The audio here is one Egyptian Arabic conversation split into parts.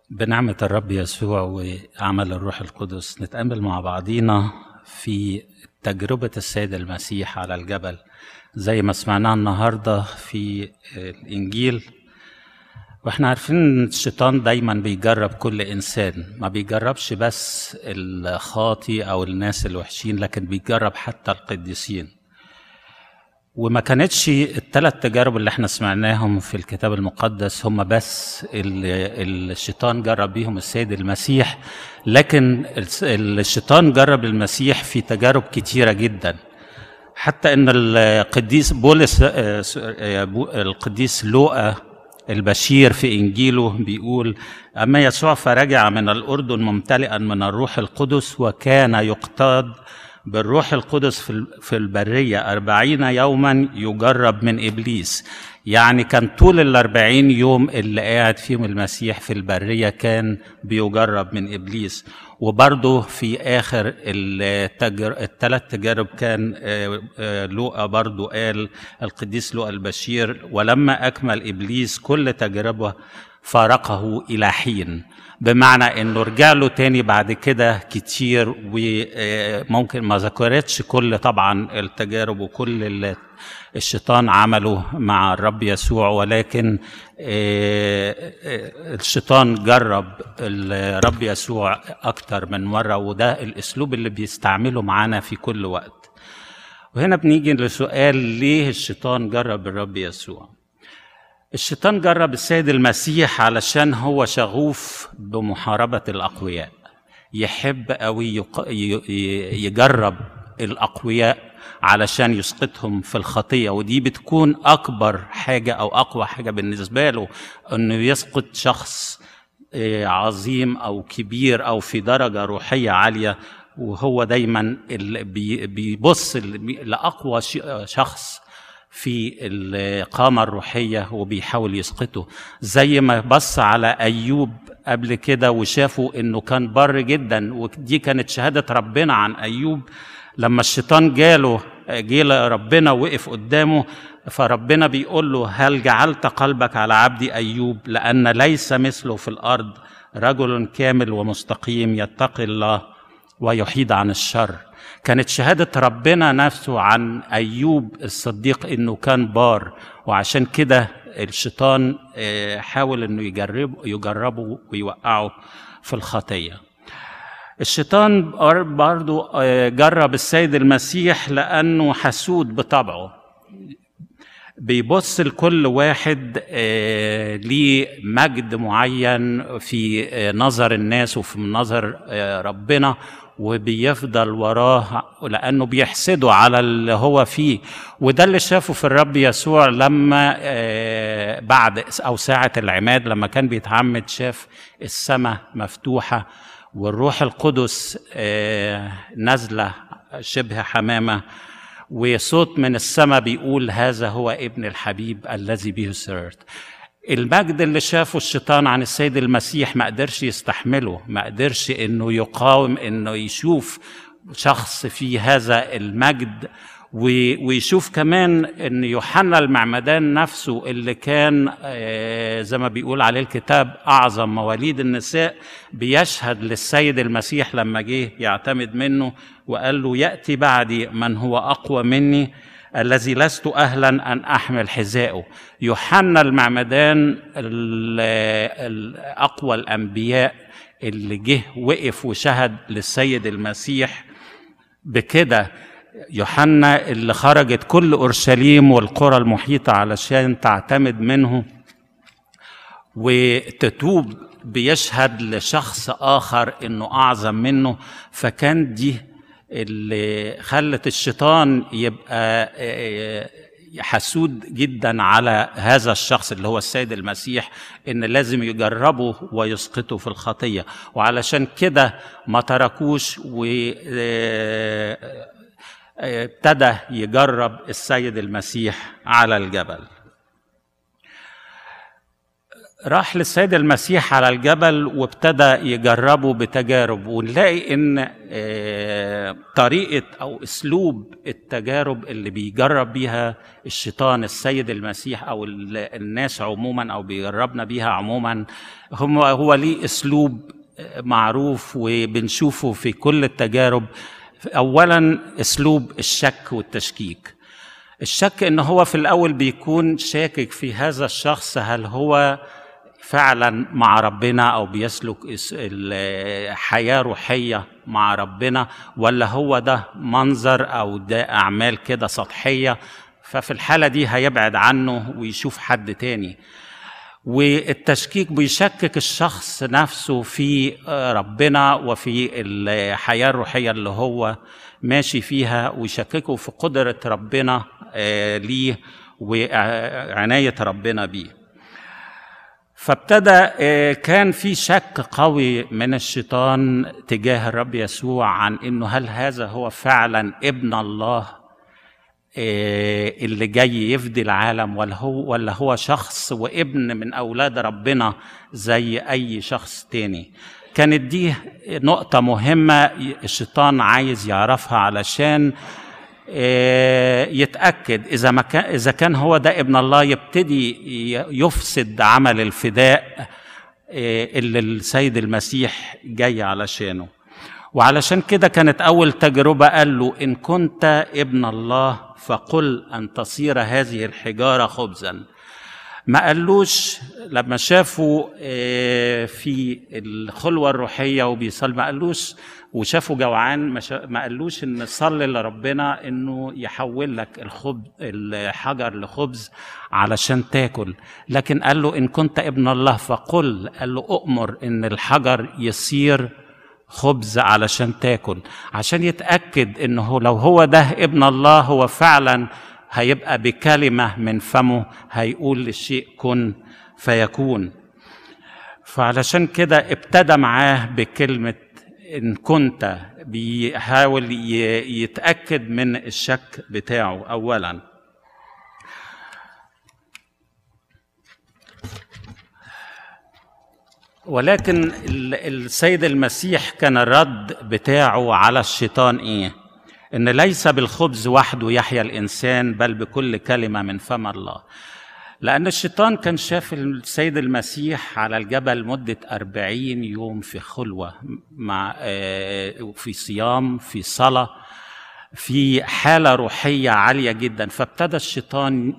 بنعمة الرب يسوع وعمل الروح القدس نتأمل مع بعضينا في تجربة السيد المسيح على الجبل زي ما سمعناها النهاردة في الإنجيل واحنا عارفين ان الشيطان دايما بيجرب كل انسان ما بيجربش بس الخاطي او الناس الوحشين لكن بيجرب حتى القديسين وما كانتش الثلاث تجارب اللي احنا سمعناهم في الكتاب المقدس هم بس اللي الشيطان جرب بيهم السيد المسيح لكن الشيطان جرب المسيح في تجارب كتيره جدا حتى ان القديس بولس القديس لوقا البشير في انجيله بيقول اما يسوع فرجع من الاردن ممتلئا من الروح القدس وكان يقتاد بالروح القدس في البرية أربعين يوما يجرب من إبليس يعني كان طول الأربعين يوم اللي قاعد فيهم المسيح في البرية كان بيجرب من إبليس وبرضه في آخر التجر... الثلاث تجارب كان لوقا برضه قال القديس لوقا البشير ولما أكمل إبليس كل تجربة فارقه إلى حين بمعنى انه رجع له تاني بعد كده كتير وممكن ما ذكرتش كل طبعا التجارب وكل اللي الشيطان عمله مع الرب يسوع ولكن الشيطان جرب الرب يسوع اكتر من مره وده الاسلوب اللي بيستعمله معانا في كل وقت وهنا بنيجي لسؤال ليه الشيطان جرب الرب يسوع الشيطان جرب السيد المسيح علشان هو شغوف بمحاربة الأقوياء يحب أوي يجرب الأقوياء علشان يسقطهم في الخطية ودي بتكون أكبر حاجة أو أقوى حاجة بالنسبة له أنه يسقط شخص عظيم أو كبير أو في درجة روحية عالية وهو دايما بيبص لأقوى شخص في القامة الروحية وبيحاول يسقطه زي ما بص على أيوب قبل كده وشافوا إنه كان بر جدا ودي كانت شهادة ربنا عن أيوب لما الشيطان جاله جه ربنا وقف قدامه فربنا بيقول له هل جعلت قلبك على عبدي أيوب لأن ليس مثله في الأرض رجل كامل ومستقيم يتقي الله ويحيد عن الشر كانت شهادة ربنا نفسه عن أيوب الصديق إنه كان بار وعشان كده الشيطان حاول إنه يجرب يجربه ويوقعه في الخطية الشيطان برضو جرب السيد المسيح لأنه حسود بطبعه بيبص لكل واحد ليه مجد معين في نظر الناس وفي نظر ربنا وبيفضل وراه لانه بيحسده على اللي هو فيه وده اللي شافه في الرب يسوع لما بعد او ساعه العماد لما كان بيتعمد شاف السماء مفتوحه والروح القدس نازله شبه حمامه وصوت من السماء بيقول هذا هو ابن الحبيب الذي به سررت المجد اللي شافه الشيطان عن السيد المسيح ما قدرش يستحمله ما قدرش انه يقاوم انه يشوف شخص في هذا المجد ويشوف كمان ان يوحنا المعمدان نفسه اللي كان زي ما بيقول عليه الكتاب اعظم مواليد النساء بيشهد للسيد المسيح لما جه يعتمد منه وقال له ياتي بعدي من هو اقوى مني الذي لست اهلا ان احمل حذائه يوحنا المعمدان اقوى الانبياء اللي جه وقف وشهد للسيد المسيح بكده يوحنا اللي خرجت كل اورشليم والقرى المحيطه علشان تعتمد منه وتتوب بيشهد لشخص اخر انه اعظم منه فكان دي اللي خلت الشيطان يبقى حسود جدا على هذا الشخص اللي هو السيد المسيح ان لازم يجربه ويسقطه في الخطيه وعلشان كده ما تركوش و ابتدى يجرب السيد المسيح على الجبل راح للسيد المسيح على الجبل وابتدى يجربه بتجارب ونلاقي ان آه، طريقه او اسلوب التجارب اللي بيجرب بيها الشيطان السيد المسيح او الناس عموما او بيجربنا بيها عموما هم هو ليه اسلوب معروف وبنشوفه في كل التجارب اولا اسلوب الشك والتشكيك الشك ان هو في الاول بيكون شاكك في هذا الشخص هل هو فعلا مع ربنا او بيسلك حياه روحيه مع ربنا ولا هو ده منظر او ده اعمال كده سطحيه ففي الحاله دي هيبعد عنه ويشوف حد تاني والتشكيك بيشكك الشخص نفسه في ربنا وفي الحياه الروحيه اللي هو ماشي فيها ويشككه في قدره ربنا آه، ليه وعنايه ربنا بيه فابتدى آه، كان في شك قوي من الشيطان تجاه الرب يسوع عن انه هل هذا هو فعلا ابن الله آه، اللي جاي يفدي العالم ولا هو ولا هو شخص وابن من اولاد ربنا زي اي شخص تاني كانت دي نقطة مهمة الشيطان عايز يعرفها علشان آه، يتأكد إذا ما كان إذا كان هو ده ابن الله يبتدي يفسد عمل الفداء آه، اللي السيد المسيح جاي علشانه وعلشان كده كانت أول تجربة قال له إن كنت ابن الله فقل أن تصير هذه الحجارة خبزا ما قالوش لما شافوا آه، في الخلوة الروحية وبيصلي ما قالوش وشافوا جوعان ما قالوش ان صلي لربنا انه يحول لك الخبز الحجر لخبز علشان تاكل لكن قال له ان كنت ابن الله فقل قال له اؤمر ان الحجر يصير خبز علشان تاكل عشان يتاكد انه لو هو ده ابن الله هو فعلا هيبقى بكلمه من فمه هيقول للشيء كن فيكون فعلشان كده ابتدى معاه بكلمه ان كنت بيحاول يتاكد من الشك بتاعه اولا ولكن السيد المسيح كان الرد بتاعه على الشيطان ايه ان ليس بالخبز وحده يحيا الانسان بل بكل كلمه من فم الله لأن الشيطان كان شاف السيد المسيح على الجبل مدة أربعين يوم في خلوة مع آه، في صيام في صلاة في حالة روحية عالية جدا فابتدى الشيطان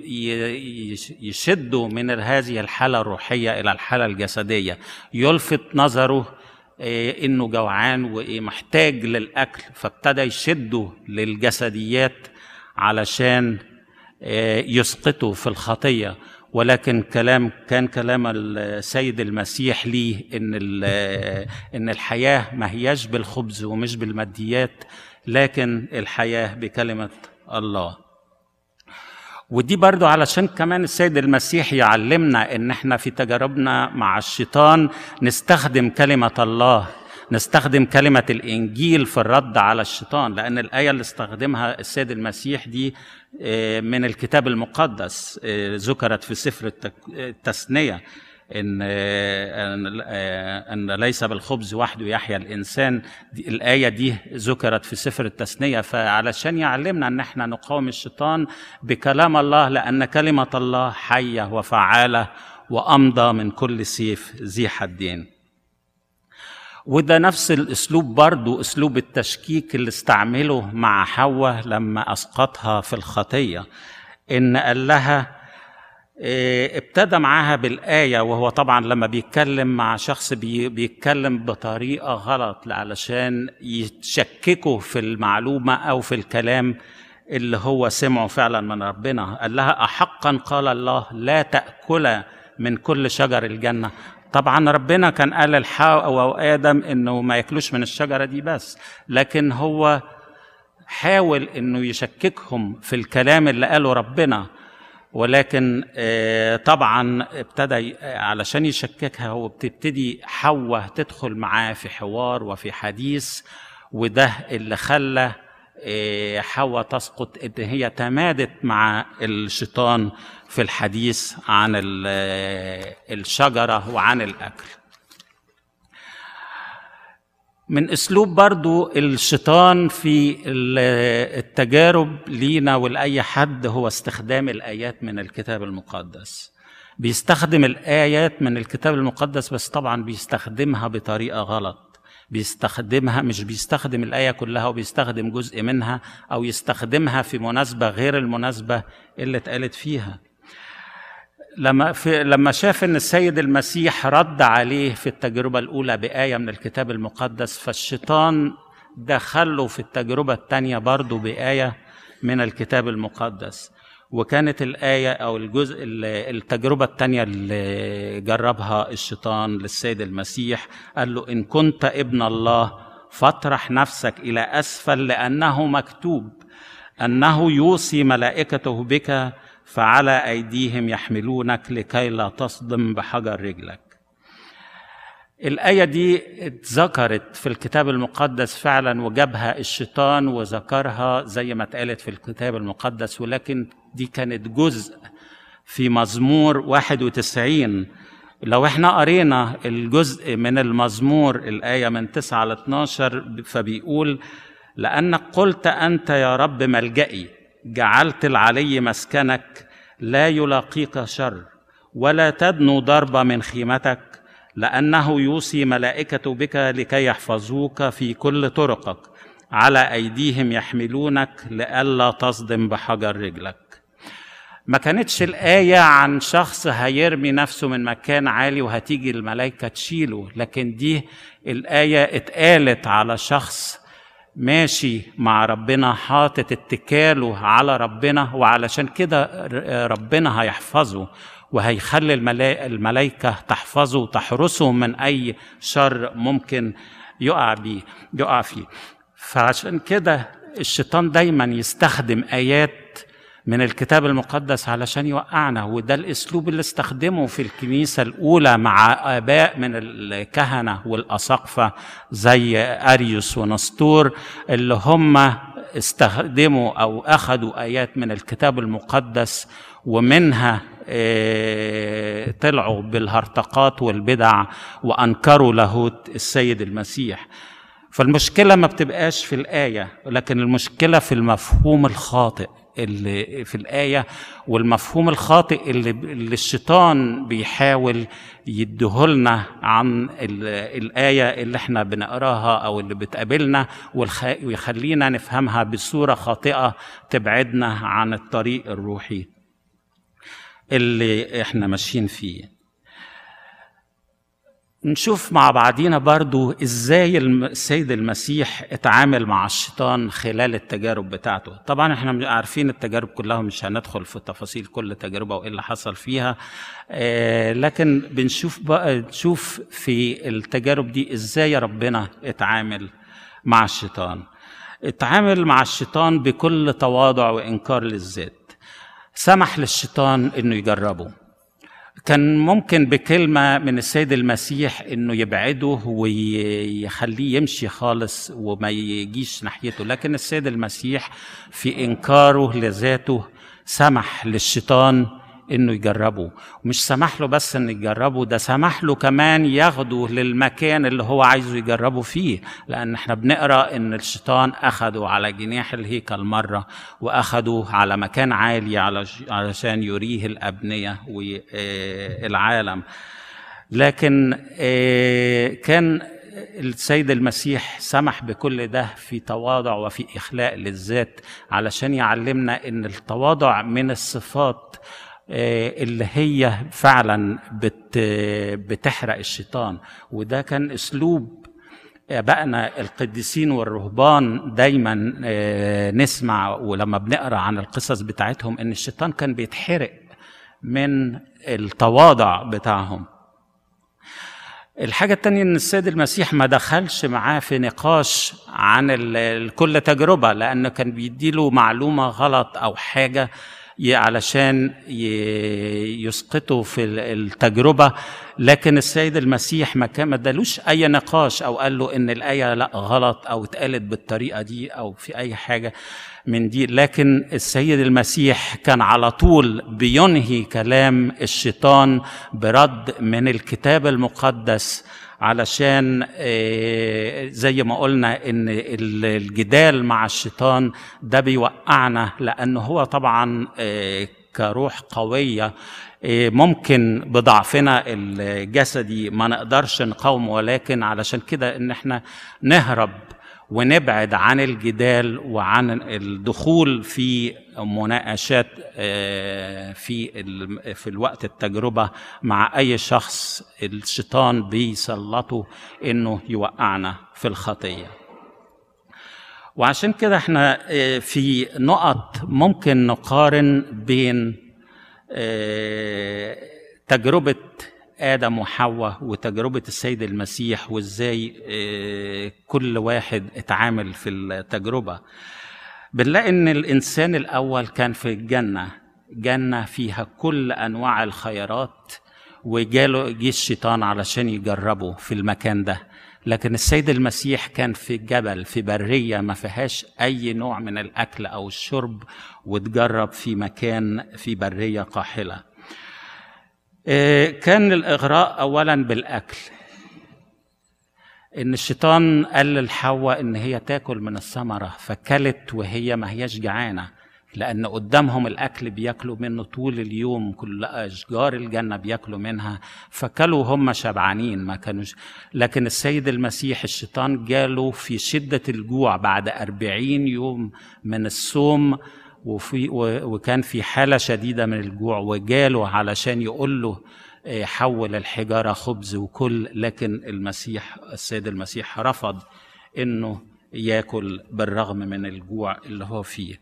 يشده من هذه الحالة الروحية إلى الحالة الجسدية يلفت نظره آه، انه جوعان ومحتاج للاكل فابتدى يشده للجسديات علشان آه، يسقطه في الخطيه ولكن كلام كان كلام السيد المسيح ليه ان آه، ان الحياه ما هياش بالخبز ومش بالماديات لكن الحياه بكلمه الله ودي برضو علشان كمان السيد المسيح يعلمنا ان احنا في تجاربنا مع الشيطان نستخدم كلمه الله نستخدم كلمة الإنجيل في الرد على الشيطان لأن الآية اللي استخدمها السيد المسيح دي آه، من الكتاب المقدس آه، ذكرت في سفر التثنية ان ان ان ليس بالخبز وحده يحيا الانسان دي الايه دي ذكرت في سفر التثنيه فعلشان يعلمنا ان احنا نقاوم الشيطان بكلام الله لان كلمه الله حيه وفعاله وامضى من كل سيف ذي حدين وده نفس الاسلوب برضو اسلوب التشكيك اللي استعمله مع حواء لما اسقطها في الخطيه ان قال لها إيه، ابتدى معاها بالآية وهو طبعا لما بيتكلم مع شخص بيتكلم بطريقة غلط علشان يتشككوا في المعلومة أو في الكلام اللي هو سمعه فعلا من ربنا قال لها أحقا قال الله لا تأكل من كل شجر الجنة طبعا ربنا كان قال لحواء وآدم إنه ما ياكلوش من الشجرة دي بس لكن هو حاول إنه يشككهم في الكلام اللي قاله ربنا ولكن آه، طبعا ابتدى علشان يشككها هو بتبتدي حواء تدخل معاه في حوار وفي حديث وده اللي خلى آه، حواء تسقط ان هي تمادت مع الشيطان في الحديث عن ال- آه، الشجره وعن الاكل من اسلوب برضو الشيطان في ال- التجارب لينا ولاي حد هو استخدام الايات من الكتاب المقدس بيستخدم الايات من الكتاب المقدس بس طبعا بيستخدمها بطريقه غلط بيستخدمها مش بيستخدم الايه كلها وبيستخدم جزء منها او يستخدمها في مناسبه غير المناسبه اللي اتقالت فيها لما في لما شاف ان السيد المسيح رد عليه في التجربه الاولى بايه من الكتاب المقدس فالشيطان دخله في التجربه الثانيه برضه بايه من الكتاب المقدس وكانت الايه او الجزء التجربه الثانيه اللي جربها الشيطان للسيد المسيح قال له ان كنت ابن الله فاطرح نفسك الى اسفل لانه مكتوب انه يوصي ملائكته بك فعلى ايديهم يحملونك لكي لا تصدم بحجر رجلك الآية دي اتذكرت في الكتاب المقدس فعلا وجابها الشيطان وذكرها زي ما اتقالت في الكتاب المقدس ولكن دي كانت جزء في مزمور 91 لو احنا قرينا الجزء من المزمور الآية من 9 ل 12 فبيقول لأنك قلت أنت يا رب ملجئي جعلت العلي مسكنك لا يلاقيك شر ولا تدنو ضربة من خيمتك لأنه يوصي ملائكته بك لكي يحفظوك في كل طرقك على أيديهم يحملونك لئلا تصدم بحجر رجلك ما كانتش الآية عن شخص هيرمي نفسه من مكان عالي وهتيجي الملائكة تشيله لكن دي الآية اتقالت على شخص ماشي مع ربنا حاطط اتكاله على ربنا وعلشان كده ربنا هيحفظه وهيخلي الملائكة تحفظه وتحرسه من أي شر ممكن يقع بيه يقع فيه فعشان كده الشيطان دايما يستخدم آيات من الكتاب المقدس علشان يوقعنا وده الاسلوب اللي استخدمه في الكنيسه الاولى مع اباء من الكهنه والاساقفه زي اريوس ونسطور اللي هم استخدموا او اخذوا ايات من الكتاب المقدس ومنها طلعوا بالهرطقات والبدع وانكروا لاهوت السيد المسيح فالمشكله ما بتبقاش في الايه لكن المشكله في المفهوم الخاطئ اللي في الآية والمفهوم الخاطئ اللي, اللي الشيطان بيحاول يديهولنا عن الآية اللي احنا بنقراها أو اللي بتقابلنا ويخلينا نفهمها بصورة خاطئة تبعدنا عن الطريق الروحي اللي احنا ماشيين فيه نشوف مع بعضينا برضو ازاي السيد المسيح اتعامل مع الشيطان خلال التجارب بتاعته طبعا احنا عارفين التجارب كلها مش هندخل في تفاصيل كل تجربة وايه اللي حصل فيها آه لكن بنشوف بقى نشوف في التجارب دي ازاي ربنا اتعامل مع الشيطان اتعامل مع الشيطان بكل تواضع وانكار للذات سمح للشيطان انه يجربه كان ممكن بكلمة من السيد المسيح انه يبعده ويخليه يمشي خالص وما يجيش ناحيته لكن السيد المسيح في انكاره لذاته سمح للشيطان انه يجربه ومش سمح له بس انه يجربه ده سمح له كمان ياخده للمكان اللي هو عايزه يجربه فيه لان احنا بنقرا ان الشيطان اخده على جناح الهيكل مره واخده على مكان عالي علشان يريه الابنيه والعالم لكن كان السيد المسيح سمح بكل ده في تواضع وفي اخلاء للذات علشان يعلمنا ان التواضع من الصفات اللي هي فعلا بت بتحرق الشيطان وده كان اسلوب ابائنا القديسين والرهبان دايما نسمع ولما بنقرا عن القصص بتاعتهم ان الشيطان كان بيتحرق من التواضع بتاعهم الحاجة التانية إن السيد المسيح ما دخلش معاه في نقاش عن كل تجربة لأنه كان بيديله معلومة غلط أو حاجة علشان يسقطوا في التجربة لكن السيد المسيح ما كان ما ادالوش أي نقاش أو قال له إن الآية لا غلط أو اتقالت بالطريقة دي أو في أي حاجة من دي لكن السيد المسيح كان على طول بينهي كلام الشيطان برد من الكتاب المقدس علشان زي ما قلنا ان الجدال مع الشيطان ده بيوقعنا لانه هو طبعا كروح قويه ممكن بضعفنا الجسدي ما نقدرش نقاومه ولكن علشان كده ان احنا نهرب ونبعد عن الجدال وعن الدخول في مناقشات في في الوقت التجربه مع اي شخص الشيطان بيسلطه انه يوقعنا في الخطيه وعشان كده احنا في نقط ممكن نقارن بين تجربه ادم وحواء وتجربه السيد المسيح وازاي كل واحد اتعامل في التجربه بنلاقي ان الانسان الاول كان في الجنه جنه فيها كل انواع الخيرات وجاله جه الشيطان علشان يجربه في المكان ده لكن السيد المسيح كان في جبل في بريه ما فيهاش اي نوع من الاكل او الشرب وتجرب في مكان في بريه قاحله كان الإغراء أولا بالأكل إن الشيطان قال لحواء إن هي تاكل من الثمرة فكلت وهي ما هياش جعانة لأن قدامهم الأكل بياكلوا منه طول اليوم كل أشجار الجنة بياكلوا منها فكلوا هم شبعانين ما كانوش لكن السيد المسيح الشيطان جاله في شدة الجوع بعد أربعين يوم من الصوم وفي وكان في حالة شديدة من الجوع وجاله علشان يقول له حول الحجارة خبز وكل لكن المسيح السيد المسيح رفض انه ياكل بالرغم من الجوع اللي هو فيه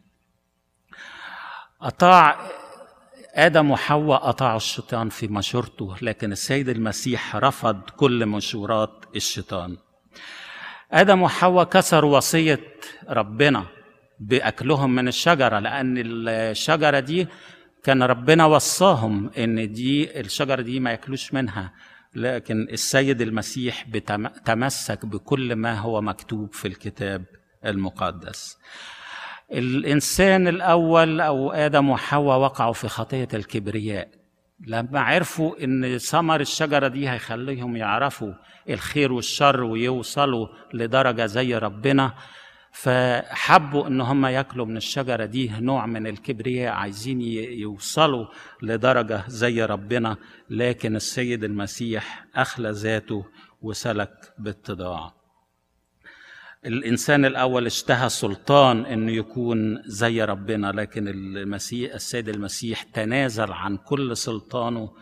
أطاع آدم وحواء أطاعوا الشيطان في مشورته لكن السيد المسيح رفض كل مشورات الشيطان آدم وحواء كسروا وصية ربنا باكلهم من الشجره لان الشجره دي كان ربنا وصاهم ان دي الشجره دي ما ياكلوش منها لكن السيد المسيح تمسك بكل ما هو مكتوب في الكتاب المقدس الانسان الاول او ادم وحواء وقعوا في خطيه الكبرياء لما عرفوا ان ثمر الشجره دي هيخليهم يعرفوا الخير والشر ويوصلوا لدرجه زي ربنا فحبوا ان هم ياكلوا من الشجره دي نوع من الكبرياء عايزين يوصلوا لدرجه زي ربنا لكن السيد المسيح اخلى ذاته وسلك باتضاع الانسان الاول اشتهى سلطان انه يكون زي ربنا لكن المسيح السيد المسيح تنازل عن كل سلطانه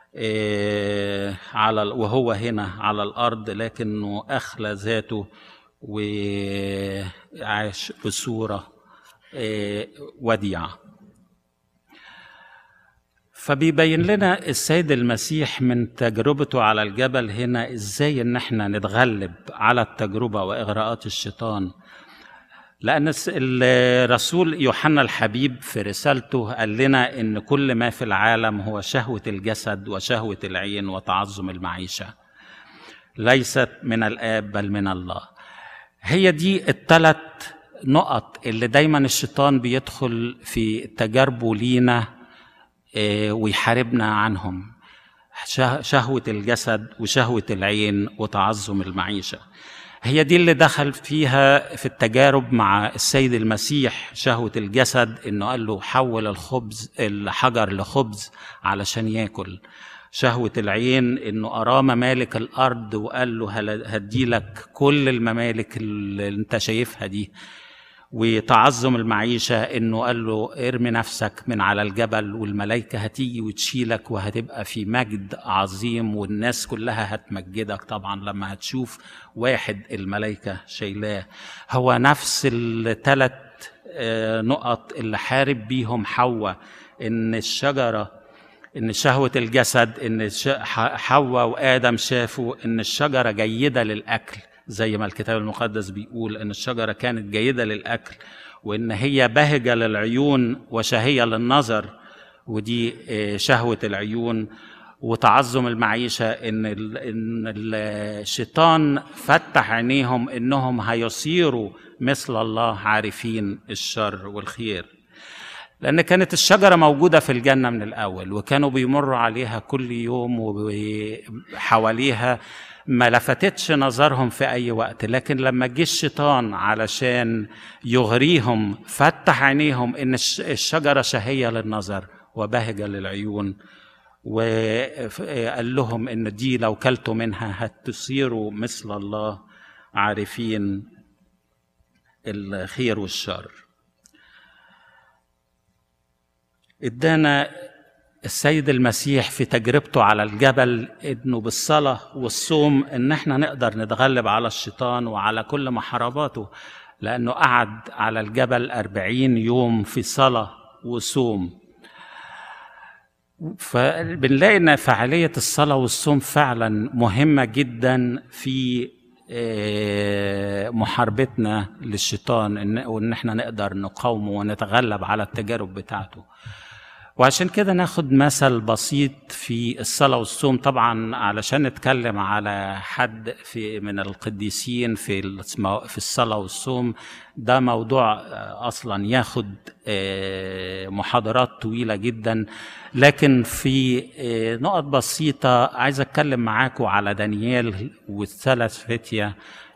على وهو هنا على الارض لكنه اخلى ذاته وعاش بصورة وديعة فبيبين لنا السيد المسيح من تجربته على الجبل هنا ازاي ان احنا نتغلب على التجربة واغراءات الشيطان لأن الرسول يوحنا الحبيب في رسالته قال لنا إن كل ما في العالم هو شهوة الجسد وشهوة العين وتعظم المعيشة ليست من الآب بل من الله هي دي الثلاث نقط اللي دايما الشيطان بيدخل في تجاربه لينا ويحاربنا عنهم شهوة الجسد وشهوة العين وتعظم المعيشة هي دي اللي دخل فيها في التجارب مع السيد المسيح شهوة الجسد انه قال له حول الخبز الحجر لخبز علشان ياكل شهوة العين انه اراه ممالك الارض وقال له هدي لك كل الممالك اللي انت شايفها دي وتعظم المعيشة انه قال له ارمي نفسك من على الجبل والملائكة هتيجي وتشيلك وهتبقى في مجد عظيم والناس كلها هتمجدك طبعا لما هتشوف واحد الملائكة شايلاه هو نفس الثلاث نقط اللي حارب بيهم حواء ان الشجره ان شهوه الجسد ان حواء وادم شافوا ان الشجره جيده للاكل زي ما الكتاب المقدس بيقول ان الشجره كانت جيده للاكل وان هي بهجه للعيون وشهيه للنظر ودي شهوه العيون وتعظم المعيشه ان ان الشيطان فتح عينيهم انهم هيصيروا مثل الله عارفين الشر والخير لأن كانت الشجرة موجودة في الجنة من الأول وكانوا بيمروا عليها كل يوم وحواليها ما لفتتش نظرهم في أي وقت لكن لما جه الشيطان علشان يغريهم فتح عينيهم إن الشجرة شهية للنظر وبهجة للعيون وقال لهم إن دي لو كلتوا منها هتصيروا مثل الله عارفين الخير والشر ادانا السيد المسيح في تجربته على الجبل انه بالصلاه والصوم ان احنا نقدر نتغلب على الشيطان وعلى كل محارباته لانه قعد على الجبل أربعين يوم في صلاه وصوم فبنلاقي ان فعاليه الصلاه والصوم فعلا مهمه جدا في محاربتنا للشيطان وان احنا نقدر نقاومه ونتغلب على التجارب بتاعته وعشان كده ناخد مثل بسيط في الصلاة والصوم طبعا علشان نتكلم على حد في من القديسين في في الصلاة والصوم ده موضوع أصلا ياخد محاضرات طويلة جدا لكن في نقط بسيطة عايز أتكلم معاكم على دانيال والثلاث فتية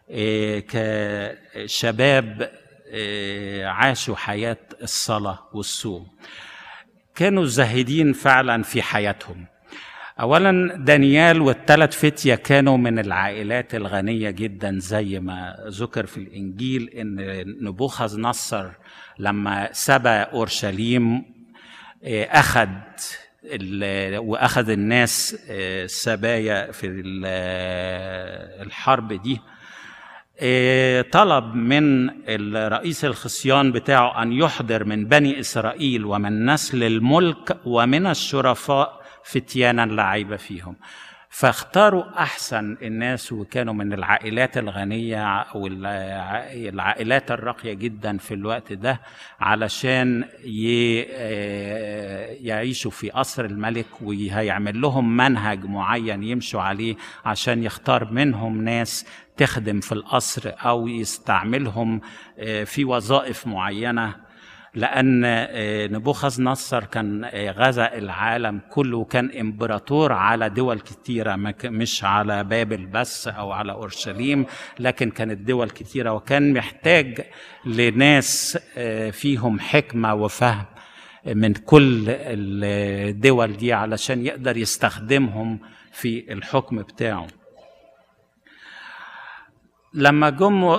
كشباب عاشوا حياة الصلاة والصوم كانوا زاهدين فعلا في حياتهم اولا دانيال والثلاث فتيه كانوا من العائلات الغنيه جدا زي ما ذكر في الانجيل ان نبوخذ نصر لما سبى اورشليم اخذ واخذ الناس سبايا في الحرب دي طلب من الرئيس الخصيان بتاعه ان يحضر من بني اسرائيل ومن نسل الملك ومن الشرفاء فتيانا لا عيب فيهم فاختاروا احسن الناس وكانوا من العائلات الغنيه والعائلات الراقيه جدا في الوقت ده علشان يعيشوا في قصر الملك وهيعمل لهم منهج معين يمشوا عليه عشان يختار منهم ناس تخدم في القصر او يستعملهم في وظائف معينه لأن نبوخذ نصر كان غزا العالم كله وكان إمبراطور على دول كتيرة مش على بابل بس أو على أورشليم لكن كانت دول كتيرة وكان محتاج لناس فيهم حكمة وفهم من كل الدول دي علشان يقدر يستخدمهم في الحكم بتاعه لما جم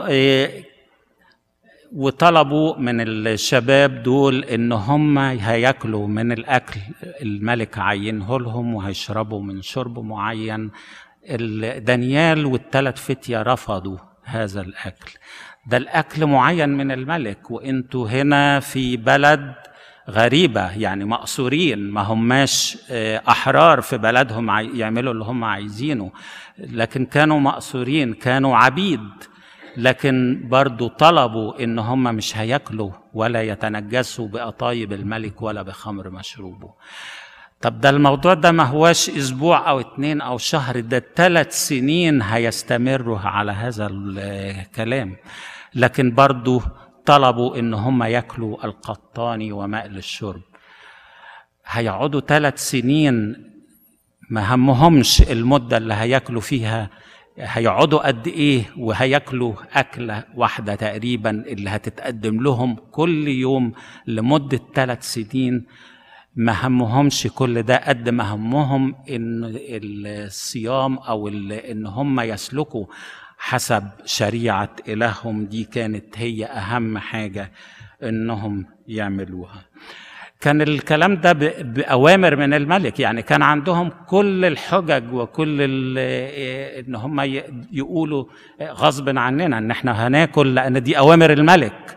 وطلبوا من الشباب دول ان هم هياكلوا من الاكل الملك عينه لهم وهيشربوا من شرب معين دانيال والثلاث فتية رفضوا هذا الاكل ده الاكل معين من الملك وانتوا هنا في بلد غريبة يعني مقصورين ما هماش أحرار في بلدهم يعملوا اللي هم عايزينه لكن كانوا مقصورين كانوا عبيد لكن برضو طلبوا ان هم مش هياكلوا ولا يتنجسوا بقطايب الملك ولا بخمر مشروبه طب ده الموضوع ده ما هواش اسبوع او اتنين او شهر ده ثلاث سنين هيستمروا على هذا الكلام لكن برضو طلبوا ان هم ياكلوا القطاني وماء للشرب هيقعدوا ثلاث سنين ما همهمش المدة اللي هياكلوا فيها هيقعدوا قد ايه وهياكلوا اكله واحده تقريبا اللي هتتقدم لهم كل يوم لمده ثلاث سنين ما همهمش كل ده قد ما همهم ان الصيام او ان هم يسلكوا حسب شريعه الههم دي كانت هي اهم حاجه انهم يعملوها كان الكلام ده بأوامر من الملك يعني كان عندهم كل الحجج وكل ان هم يقولوا غصب عننا ان احنا هناكل لان دي اوامر الملك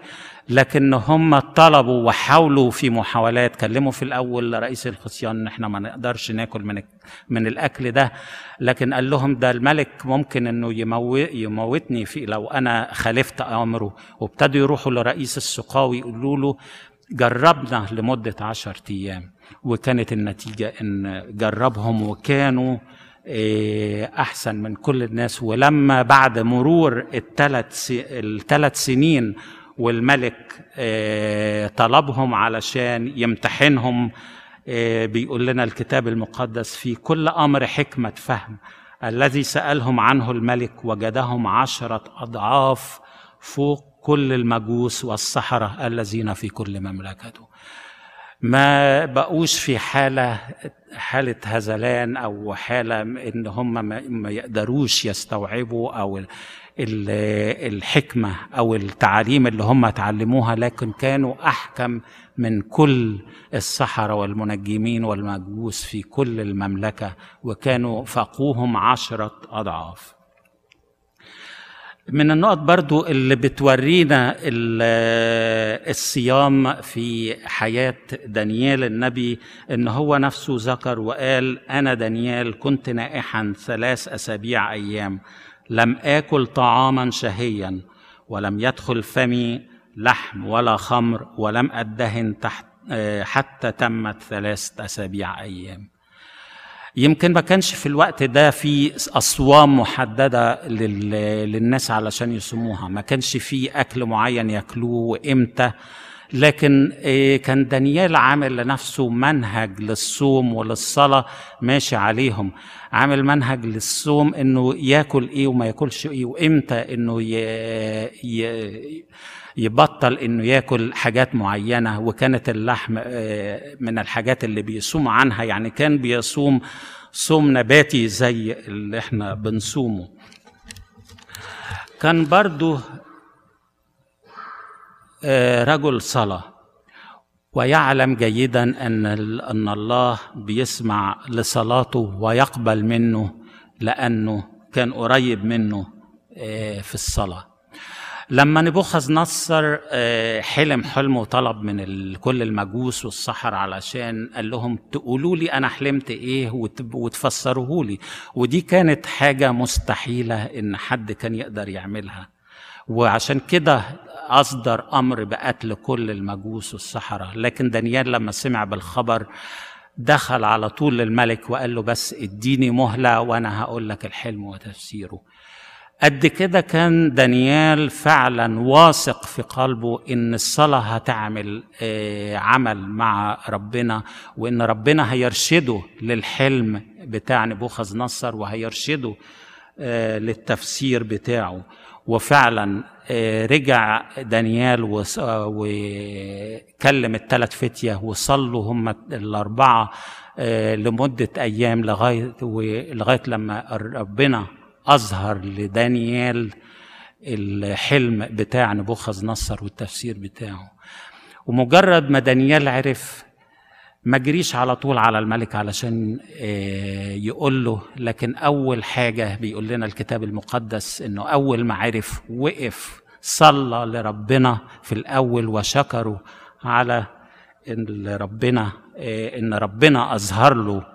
لكن هم طلبوا وحاولوا في محاولات كلموا في الاول رئيس الخصيان ان احنا ما نقدرش ناكل من من الاكل ده لكن قال لهم ده الملك ممكن انه يموت يموتني في لو انا خالفت امره وابتدوا يروحوا لرئيس السقاوي يقولوا له جربنا لمده عشرة ايام وكانت النتيجه ان جربهم وكانوا احسن من كل الناس ولما بعد مرور الثلاث الثلاث سنين والملك طلبهم علشان يمتحنهم بيقول لنا الكتاب المقدس في كل امر حكمه فهم الذي سالهم عنه الملك وجدهم عشره اضعاف فوق كل المجوس والسحره الذين في كل مملكته ما بقوش في حاله حاله هذلان او حاله ان هم ما يقدروش يستوعبوا او الحكمه او التعاليم اللي هم اتعلموها لكن كانوا احكم من كل السحرة والمنجمين والمجوس في كل المملكة وكانوا فاقوهم عشرة أضعاف من النقط برضو اللي بتورينا الصيام في حياة دانيال النبي ان هو نفسه ذكر وقال انا دانيال كنت نائحا ثلاث اسابيع ايام لم اكل طعاما شهيا ولم يدخل فمي لحم ولا خمر ولم ادهن تحت حتى تمت ثلاث اسابيع ايام يمكن ما كانش في الوقت ده في اصوام محدده للناس علشان يصوموها ما كانش في اكل معين ياكلوه وامتى لكن كان دانيال عامل لنفسه منهج للصوم وللصلاة ماشي عليهم عامل منهج للصوم انه ياكل ايه وما ياكلش ايه وامتى انه ي... ي... يبطل انه ياكل حاجات معينه وكانت اللحم من الحاجات اللي بيصوم عنها يعني كان بيصوم صوم نباتي زي اللي احنا بنصومه كان برضو رجل صلاه ويعلم جيدا ان ان الله بيسمع لصلاته ويقبل منه لانه كان قريب منه في الصلاه لما نبوخذ نصر حلم حلم وطلب من كل المجوس والسحر علشان قال لهم تقولوا لي انا حلمت ايه وتفسروه لي ودي كانت حاجه مستحيله ان حد كان يقدر يعملها وعشان كده اصدر امر بقتل كل المجوس والسحره لكن دانيال لما سمع بالخبر دخل على طول للملك وقال له بس اديني مهله وانا هقول لك الحلم وتفسيره قد كده كان دانيال فعلا واثق في قلبه ان الصلاه هتعمل عمل مع ربنا وان ربنا هيرشده للحلم بتاع نبوخذ نصر وهيرشده للتفسير بتاعه وفعلا رجع دانيال وكلم الثلاث فتية وصلوا هم الأربعة لمدة أيام لغاية لغاية لما ربنا أظهر لدانيال الحلم بتاع نبوخذ نصر والتفسير بتاعه ومجرد ما دانيال عرف ما جريش على طول على الملك علشان يقول له لكن أول حاجة بيقول لنا الكتاب المقدس إنه أول ما عرف وقف صلى لربنا في الأول وشكره على إن ربنا إن ربنا أظهر له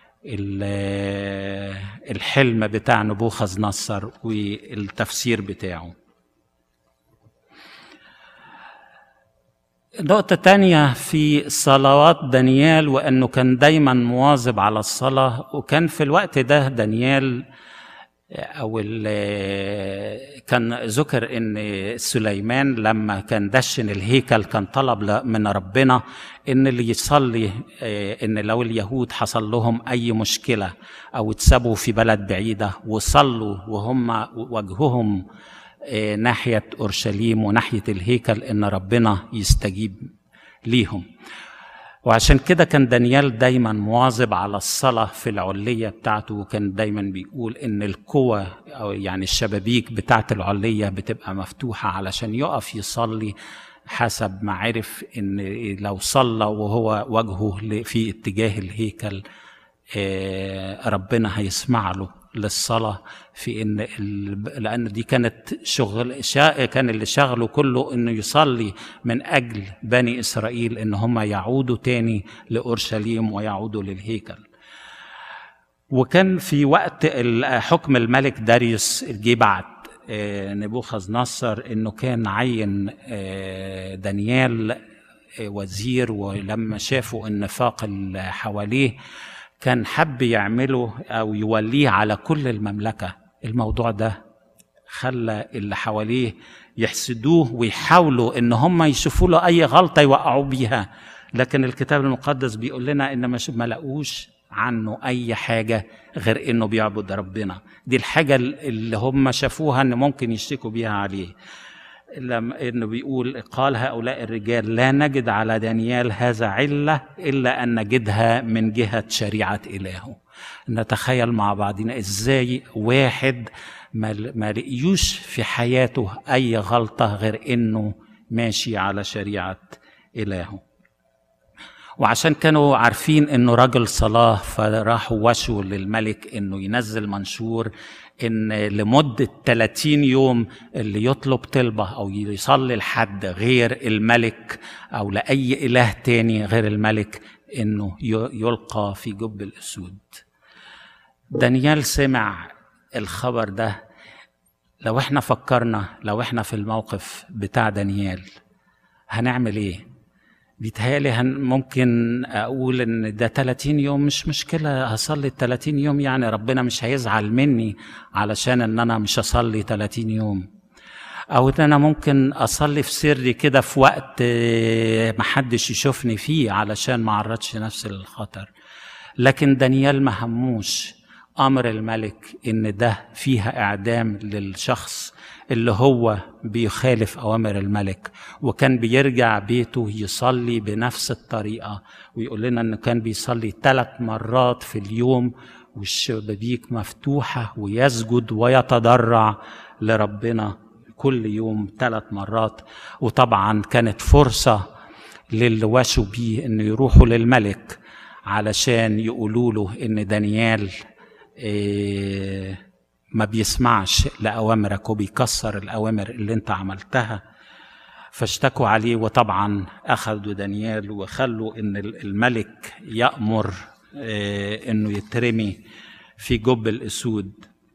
الحلم بتاع نبوخذ نصر والتفسير بتاعه نقطة تانية في صلوات دانيال وأنه كان دايما مواظب على الصلاة وكان في الوقت ده دانيال أو كان ذكر أن سليمان لما كان دشن الهيكل كان طلب من ربنا أن اللي يصلي أن لو اليهود حصل لهم أي مشكلة أو اتسابوا في بلد بعيدة وصلوا وهم وجههم ناحية أورشليم وناحية الهيكل إن ربنا يستجيب ليهم وعشان كده كان دانيال دايما مواظب على الصلاة في العلية بتاعته وكان دايما بيقول إن القوة أو يعني الشبابيك بتاعة العلية بتبقى مفتوحة علشان يقف يصلي حسب ما عرف إن لو صلى وهو وجهه في اتجاه الهيكل ربنا هيسمع له للصلاة في إن ال... لأن دي كانت شغل شا... كان اللي شغله كله إنه يصلي من أجل بني إسرائيل إن هم يعودوا تاني لأورشليم ويعودوا للهيكل وكان في وقت حكم الملك داريوس جه بعد نبوخذ نصر انه كان عين دانيال وزير ولما شافوا النفاق اللي حواليه كان حب يعمله او يوليه على كل المملكه الموضوع ده خلى اللي حواليه يحسدوه ويحاولوا ان هم يشوفوا له اي غلطه يوقعوا بيها لكن الكتاب المقدس بيقول لنا ان ما لقوش عنه اي حاجه غير انه بيعبد ربنا دي الحاجه اللي هم شافوها ان ممكن يشتكوا بيها عليه لما انه بيقول قال هؤلاء الرجال لا نجد على دانيال هذا عله الا ان نجدها من جهه شريعه الهه نتخيل مع بعضنا ازاي واحد ما لقيوش في حياته اي غلطه غير انه ماشي على شريعه الهه وعشان كانوا عارفين انه رجل صلاه فراحوا وشوا للملك انه ينزل منشور ان لمده 30 يوم اللي يطلب طلبه او يصلي لحد غير الملك او لاي اله تاني غير الملك انه يلقى في جب الاسود دانيال سمع الخبر ده لو احنا فكرنا لو احنا في الموقف بتاع دانيال هنعمل ايه بيتهيألي هن ممكن أقول إن ده 30 يوم مش مشكلة هصلي 30 يوم يعني ربنا مش هيزعل مني علشان إن أنا مش هصلي 30 يوم أو إن أنا ممكن أصلي في سري كده في وقت محدش يشوفني فيه علشان ما أعرضش نفسي للخطر لكن دانيال ما هموش أمر الملك إن ده فيها إعدام للشخص اللي هو بيخالف أوامر الملك وكان بيرجع بيته يصلي بنفس الطريقة ويقول لنا إنه كان بيصلي ثلاث مرات في اليوم والشبابيك مفتوحة ويسجد ويتضرع لربنا كل يوم ثلاث مرات وطبعا كانت فرصة للي وشوا بيه إنه يروحوا للملك علشان يقولوا له إن دانيال إيه ما بيسمعش لأوامرك وبيكسر الأوامر اللي أنت عملتها فاشتكوا عليه وطبعا أخذوا دانيال وخلوا إن الملك يأمر إنه يترمي في جب الأسود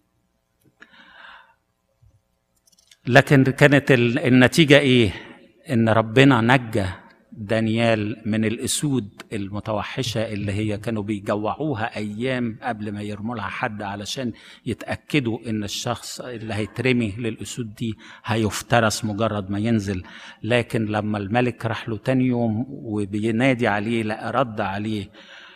لكن كانت النتيجة إيه؟ إن ربنا نجى دانيال من الاسود المتوحشه اللي هي كانوا بيجوعوها ايام قبل ما يرموا لها حد علشان يتاكدوا ان الشخص اللي هيترمي للاسود دي هيفترس مجرد ما ينزل لكن لما الملك راح له تاني يوم وبينادي عليه لا رد عليه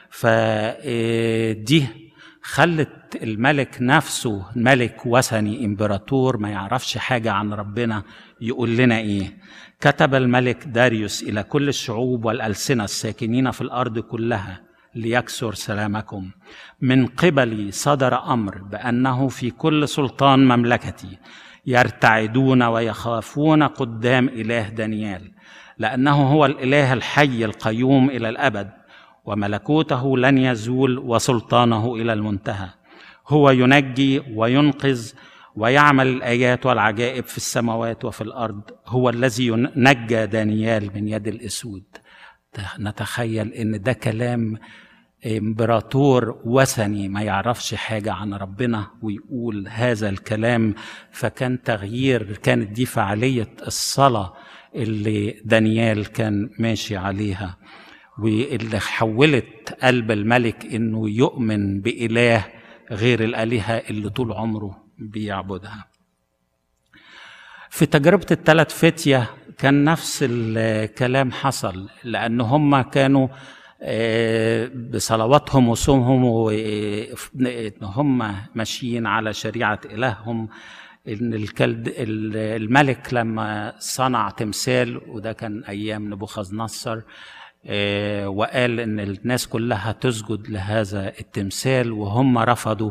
فدي خلت الملك نفسه ملك وثني امبراطور ما يعرفش حاجه عن ربنا يقول لنا ايه كتب الملك داريوس الى كل الشعوب والالسنه الساكنين في الارض كلها ليكسر سلامكم من قبلي صدر امر بانه في كل سلطان مملكتي يرتعدون ويخافون قدام اله دانيال لانه هو الاله الحي القيوم الى الابد وملكوته لن يزول وسلطانه الى المنتهى هو ينجي وينقذ ويعمل الايات والعجائب في السماوات وفي الارض هو الذي نجى دانيال من يد الاسود نتخيل ان ده كلام امبراطور وثني ما يعرفش حاجه عن ربنا ويقول هذا الكلام فكان تغيير كانت دي فعاليه الصلاه اللي دانيال كان ماشي عليها واللي حولت قلب الملك انه يؤمن باله غير الالهه اللي طول عمره بيعبدها في تجربة الثلاث فتية كان نفس الكلام حصل لأن هم كانوا بصلواتهم وصومهم وإن هم ماشيين على شريعة إلههم إن الكلد الملك لما صنع تمثال وده كان أيام نبوخذ نصر وقال إن الناس كلها تسجد لهذا التمثال وهم رفضوا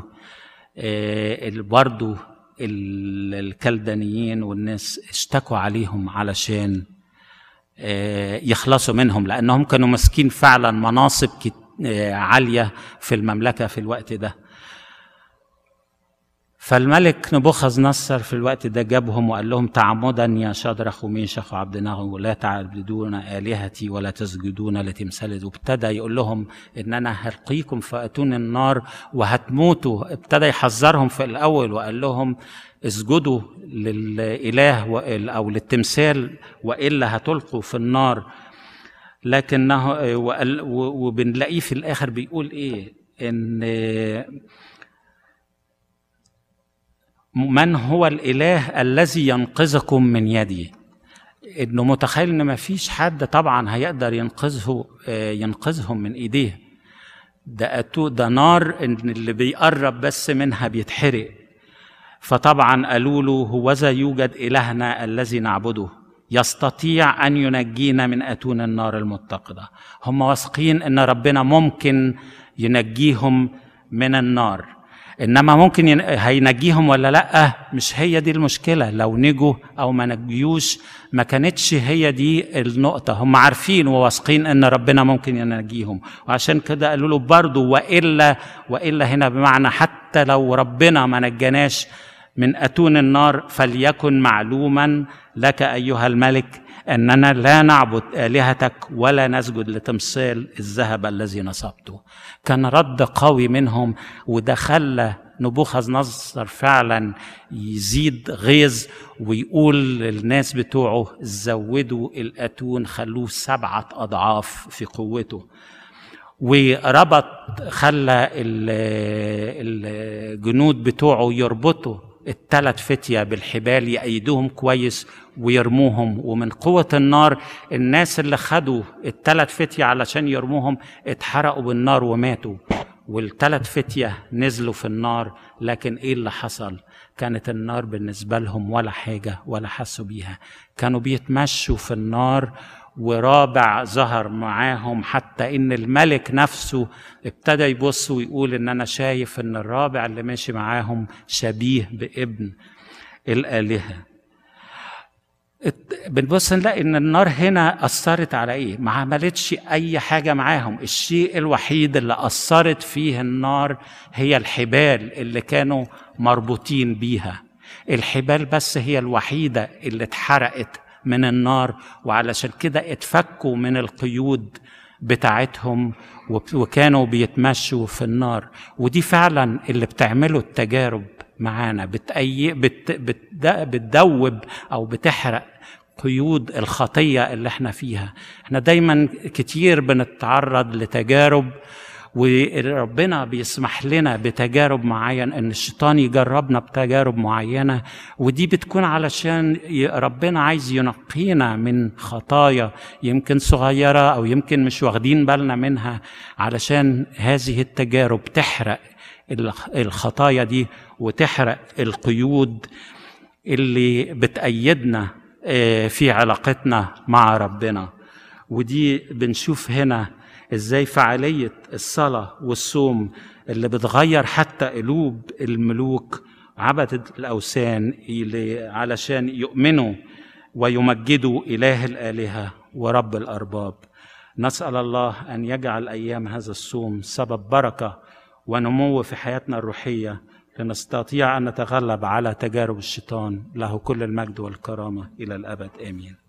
برضو الكلدانيين والناس اشتكوا عليهم علشان يخلصوا منهم لانهم كانوا ماسكين فعلا مناصب عاليه في المملكه في الوقت ده فالملك نبوخذ نصر في الوقت ده جابهم وقال لهم تعمدا يا شدرخ وميشخ وعبد نغو لا تعبدون آلهتي ولا تسجدون لتمثال وابتدى يقول لهم ان انا هلقيكم فاتون النار وهتموتوا ابتدى يحذرهم في الاول وقال لهم اسجدوا للاله او للتمثال والا هتلقوا في النار لكنه وبنلاقيه في الاخر بيقول ايه ان من هو الاله الذي ينقذكم من يدي انه متخيل ان ما فيش حد طبعا هيقدر ينقذه ينقذهم من ايديه ده أتو ده نار إن اللي بيقرب بس منها بيتحرق فطبعا قالوا له هوذا يوجد إلهنا الذي نعبده يستطيع أن ينجينا من أتون النار المتقدة هم واثقين أن ربنا ممكن ينجيهم من النار انما ممكن ين... هينجيهم ولا لا مش هي دي المشكله لو نجوا او ما نجيوش ما كانتش هي دي النقطه هم عارفين وواثقين ان ربنا ممكن ينجيهم وعشان كده قالوا له برضه والا والا هنا بمعنى حتى لو ربنا ما نجناش من اتون النار فليكن معلوما لك ايها الملك اننا لا نعبد الهتك ولا نسجد لتمثال الذهب الذي نصبته كان رد قوي منهم وده خلى نبوخذ نصر فعلا يزيد غيظ ويقول للناس بتوعه زودوا الاتون خلوه سبعه اضعاف في قوته وربط خلى الجنود بتوعه يربطوا الثلاث فتية بالحبال يأيدوهم كويس ويرموهم ومن قوة النار الناس اللي خدوا الثلاث فتية علشان يرموهم اتحرقوا بالنار وماتوا والثلاث فتية نزلوا في النار لكن ايه اللي حصل كانت النار بالنسبة لهم ولا حاجة ولا حسوا بيها كانوا بيتمشوا في النار ورابع ظهر معاهم حتى ان الملك نفسه ابتدى يبص ويقول ان انا شايف ان الرابع اللي ماشي معاهم شبيه بابن الالهه بنبص نلاقي ان النار هنا اثرت على ايه ما عملتش اي حاجه معاهم الشيء الوحيد اللي اثرت فيه النار هي الحبال اللي كانوا مربوطين بيها الحبال بس هي الوحيده اللي اتحرقت من النار وعلشان كده اتفكوا من القيود بتاعتهم وكانوا بيتمشوا في النار ودي فعلا اللي بتعمله التجارب معانا بتأي بت بت بتدوب او بتحرق قيود الخطيه اللي احنا فيها احنا دايما كتير بنتعرض لتجارب وربنا بيسمح لنا بتجارب معينة ان الشيطان يجربنا بتجارب معينة ودي بتكون علشان ربنا عايز ينقينا من خطايا يمكن صغيرة او يمكن مش واخدين بالنا منها علشان هذه التجارب تحرق الخطايا دي وتحرق القيود اللي بتأيدنا في علاقتنا مع ربنا ودي بنشوف هنا ازاي فعالية الصلاة والصوم اللي بتغير حتى قلوب الملوك عبدة الأوثان علشان يؤمنوا ويمجدوا إله الآلهة ورب الأرباب نسأل الله أن يجعل أيام هذا الصوم سبب بركة ونمو في حياتنا الروحية لنستطيع أن نتغلب على تجارب الشيطان له كل المجد والكرامة إلى الأبد آمين